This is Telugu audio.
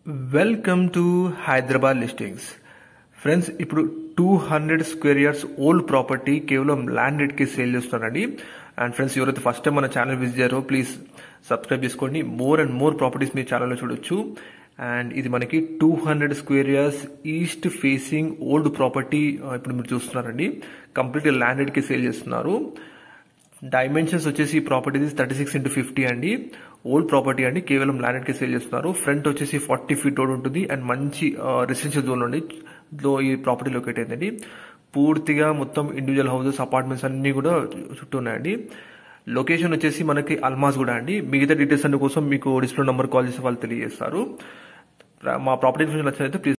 welcome to Hyderabad listings friends ఇప్పుడు two hundred square yards old property కేవలం ల్యాండ్ రేట్కి సేల్ చేస్తున్నారండి అండ్ ఫ్రెండ్స్ ఎవరైతే ఫస్ట్ టైం మన ఛానల్ విజిట్ చేయారో ప్లీజ్ సబ్స్క్రైబ్ చేసుకోండి మోర్ అండ్ మోర్ ప్రాపర్టీస్ మీ ఛానల్లో చూడొచ్చు అండ్ ఇది మనకి two hundred square yards east facing old property ఇప్పుడు మీరు చూస్తున్నారండి కంప్లీట్గా ల్యాండ్ రేట్కి సేల్ చేస్తున్నారు డైమెన్షన్స్ వచ్చేసి ఈ property thirty six into fifty అండి ఓల్డ్ ప్రాపర్టీ అండి కేవలం ల్యాండ్ కి సేల్ చేస్తున్నారు ఫ్రంట్ వచ్చేసి ఫార్టీ ఫీట్ రోడ్ ఉంటుంది అండ్ మంచి రెసిడెన్షియల్ జోన్ అండి లో ఈ ప్రాపర్టీ లొకేట్ అయిందండి పూర్తిగా మొత్తం ఇండివిజువల్ హౌసెస్ అపార్ట్మెంట్స్ అన్ని కూడా చుట్టూ ఉన్నాయండి లొకేషన్ వచ్చేసి మనకి అల్మాస్ కూడా అండి మిగతా డీటెయిల్స్ అన్ని కోసం మీకు డిస్ప్లే నెంబర్ కాల్ చేసి వాళ్ళు తెలియజేస్తారు మా ప్రాపర్టీ ఇన్ఫర్మేషన్ నచ్చినైతే ప్లీజ్